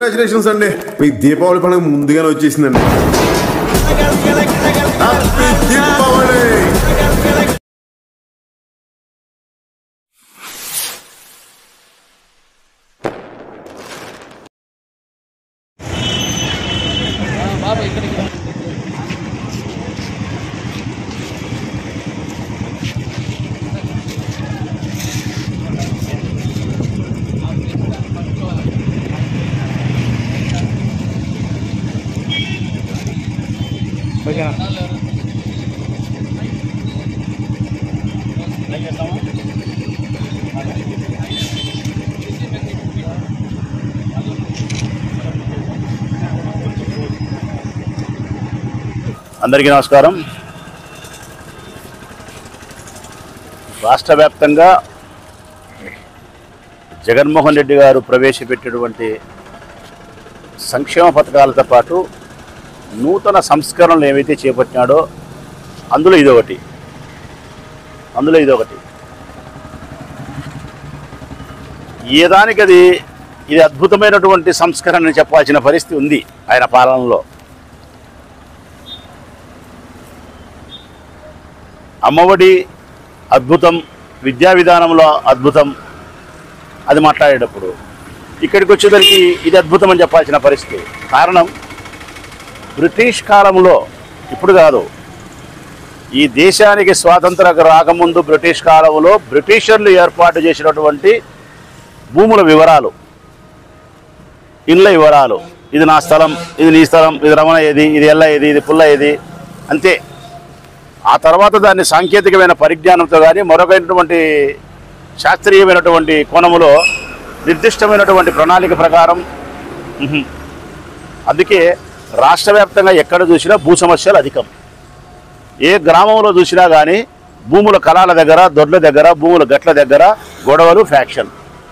Congratulations అండి మీకు దీపావళి పండుగ ముందుగానే వచ్చేసిందండి హ్యాపీ దీపావళి అందరికీ నమస్కారం రాష్ట్ర వ్యాప్తంగా జగన్మోహన్ రెడ్డి గారు ప్రవేశపెట్టినటువంటి సంక్షేమ పథకాలతో పాటు నూతన సంస్కరణలు ఏవైతే చేపట్టినాడో అందులో ఇదొకటి అందులో ఇదొకటి ఏ దానికి అది ఇది అద్భుతమైనటువంటి సంస్కరణ అని చెప్పాల్సిన పరిస్థితి ఉంది ఆయన పాలనలో అమ్మఒడి అద్భుతం విద్యా విధానంలో అద్భుతం అది మాట్లాడేటప్పుడు ఇక్కడికి వచ్చేసరికి ఇది అద్భుతం అని చెప్పాల్సిన పరిస్థితి కారణం బ్రిటిష్ కాలంలో ఇప్పుడు కాదు ఈ దేశానికి స్వాతంత్రం రాకముందు బ్రిటిష్ కాలంలో బ్రిటిషర్లు ఏర్పాటు చేసినటువంటి భూముల వివరాలు ఇళ్ళ వివరాలు ఇది నా స్థలం ఇది నీ స్థలం ఇది రమణ ఏది ఇది ఎల్ల ఏది ఇది పుల్ల ఏది అంతే ఆ తర్వాత దాన్ని సాంకేతికమైన పరిజ్ఞానంతో కానీ మరొకటువంటి శాస్త్రీయమైనటువంటి కోణములో నిర్దిష్టమైనటువంటి ప్రణాళిక ప్రకారం ఉహుం. అందుకే రాష్ట్ర వ్యాప్తంగా ఎక్కడ చూసినా భూ సమస్యలు అధికం ఏ గ్రామంలో చూసినా కానీ భూముల కళాల దగ్గర దొడ్ల దగ్గర భూముల గట్ల దగ్గర గొడవలు ఫ్యాక్షన్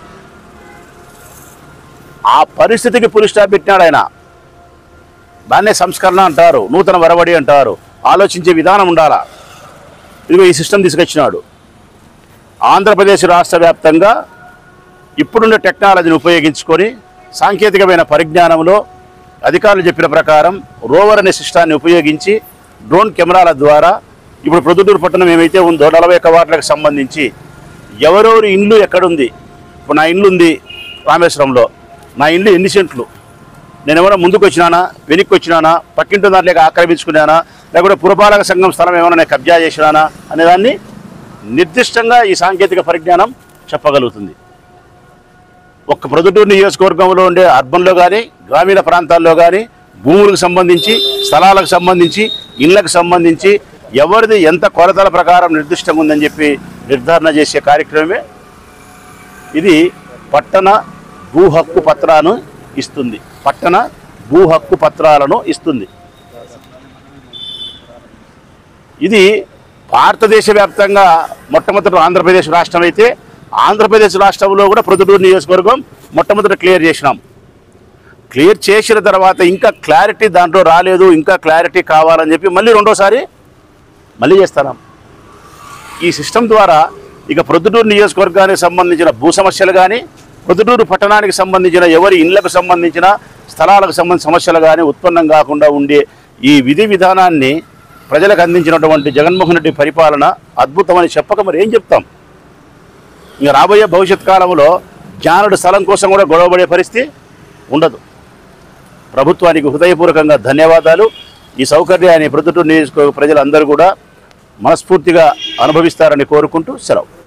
ఆ పరిస్థితికి పులి స్టాప్ పెట్టినాడు ఆయన దాన్నే సంస్కరణ అంటారు నూతన వరవడి అంటారు ఆలోచించే విధానం ఉండాలా ఇదిగో ఈ సిస్టమ్ తీసుకొచ్చినాడు ఆంధ్రప్రదేశ్ రాష్ట్ర వ్యాప్తంగా ఇప్పుడున్న టెక్నాలజీని ఉపయోగించుకొని సాంకేతికమైన పరిజ్ఞానంలో అధికారులు చెప్పిన ప్రకారం రోవర్ అనే సిస్టాన్ని ఉపయోగించి డ్రోన్ కెమెరాల ద్వారా ఇప్పుడు ప్రొద్దుటూరు పట్టణం ఏమైతే ఉందో నలభై ఒక్క వార్డులకు సంబంధించి ఎవరెవరి ఇండ్లు ఎక్కడుంది ఇప్పుడు నా ఇల్లు ఉంది రామేశ్వరంలో నా ఇల్లు ఎన్ని సెంట్లు నేను ఏమైనా ముందుకు వచ్చినానా వెనక్కి వచ్చినానా పక్కింటి దాంట్లోకి ఆక్రమించుకున్నానా లేకపోతే పురపాలక సంఘం స్థలం ఏమైనా నేను కబ్జా చేసినానా అనేదాన్ని నిర్దిష్టంగా ఈ సాంకేతిక పరిజ్ఞానం చెప్పగలుగుతుంది ఒక్క ప్రొద్దుటూరు నియోజకవర్గంలో ఉండే అర్బన్లో కానీ గ్రామీణ ప్రాంతాల్లో కానీ భూములకు సంబంధించి స్థలాలకు సంబంధించి ఇళ్లకు సంబంధించి ఎవరిది ఎంత కొలతల ప్రకారం నిర్దిష్టంగా ఉందని చెప్పి నిర్ధారణ చేసే కార్యక్రమమే ఇది పట్టణ భూ హక్కు పత్రాలను ఇస్తుంది పట్టణ భూ హక్కు పత్రాలను ఇస్తుంది ఇది భారతదేశ వ్యాప్తంగా మొట్టమొదటి ఆంధ్రప్రదేశ్ రాష్ట్రం అయితే ఆంధ్రప్రదేశ్ రాష్ట్రంలో కూడా ప్రొద్దుటూరు నియోజకవర్గం మొట్టమొదటి క్లియర్ చేసినాం క్లియర్ చేసిన తర్వాత ఇంకా క్లారిటీ దాంట్లో రాలేదు ఇంకా క్లారిటీ కావాలని చెప్పి మళ్ళీ రెండోసారి మళ్ళీ చేస్తున్నాం ఈ సిస్టమ్ ద్వారా ఇక ప్రొద్దుటూరు నియోజకవర్గానికి సంబంధించిన భూ సమస్యలు కానీ ప్రొద్దుటూరు పట్టణానికి సంబంధించిన ఎవరి ఇళ్లకు సంబంధించిన స్థలాలకు సంబంధించిన సమస్యలు కానీ ఉత్పన్నం కాకుండా ఉండే ఈ విధి విధానాన్ని ప్రజలకు అందించినటువంటి జగన్మోహన్ రెడ్డి పరిపాలన అద్భుతమని చెప్పక మరి ఏం చెప్తాం ఇంకా రాబోయే భవిష్యత్ కాలంలో జ్ఞానుడి స్థలం కోసం కూడా గొడవపడే పరిస్థితి ఉండదు ప్రభుత్వానికి హృదయపూర్వకంగా ధన్యవాదాలు ఈ సౌకర్యాన్ని ప్రొద్దుటూరు నియోజకవర్గ ప్రజలందరూ కూడా మనస్ఫూర్తిగా అనుభవిస్తారని కోరుకుంటూ సెలవు